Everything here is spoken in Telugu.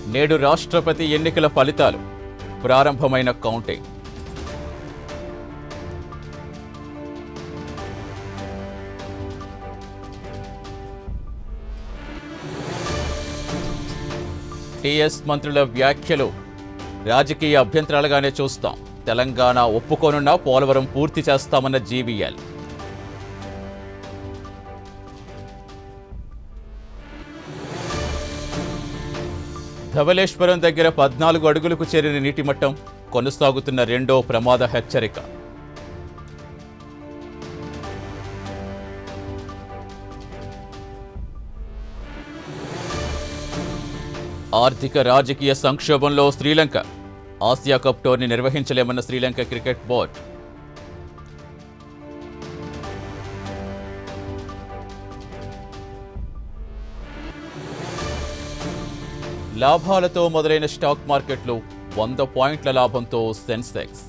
నేడు రాష్ట్రపతి ఎన్నికల ఫలితాలు ప్రారంభమైన కౌంటింగ్ టీఎస్ మంత్రుల వ్యాఖ్యలు రాజకీయ అభ్యంతరాలుగానే చూస్తాం తెలంగాణ ఒప్పుకోనున్న పోలవరం పూర్తి చేస్తామన్న జీవీఎల్ ధవళేశ్వరం దగ్గర పద్నాలుగు అడుగులకు చేరిన నీటి మట్టం కొనసాగుతున్న రెండో ప్రమాద హెచ్చరిక ఆర్థిక రాజకీయ సంక్షోభంలో శ్రీలంక ఆసియా కప్ టోర్నీ నిర్వహించలేమన్న శ్రీలంక క్రికెట్ బోర్డు లాభాలతో మొదలైన స్టాక్ మార్కెట్లు వంద పాయింట్ల లాభంతో సెన్సెక్స్